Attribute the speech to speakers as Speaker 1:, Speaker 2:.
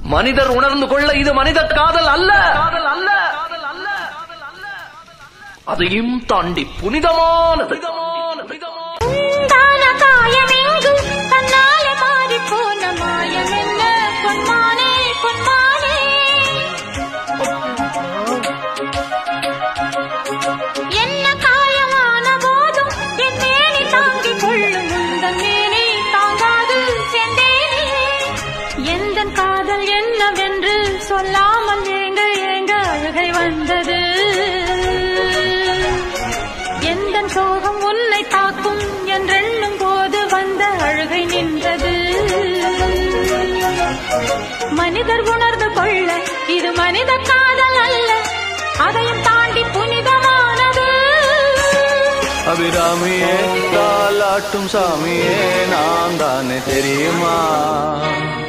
Speaker 1: மனிதர் உணர்ந்து கொள்ள இது மனித காதல் அல்ல காதல் அல்ல அதையும் தாண்டி புனிதமானது
Speaker 2: உண்டான காயமெங்கும் தன்னாலே மாறிப் போன மாயம் என்ன பொன்மானே பொன்மானே என்ன காயமான போதும் என் மேனி தாங்கிக் கொள்ளும் உந்தன் மேனி தாங்காது செந்தேனே எந்தன் காதல் என்னவென்று சொல்லாமல் ஏங்க ஏங்க அழுகை வந்தது எந்தன் சோகம் உன்னை தாக்கும் என்றெண்ணும் போது வந்த அழுகை நின்றது மனிதர் உணர்ந்து கொள்ள இது மனித காதல் அல்ல அதையும் தாண்டி புனிதமானது
Speaker 3: அபிராமியே தாலாட்டும் சாமியே நான் தானே தெரியுமா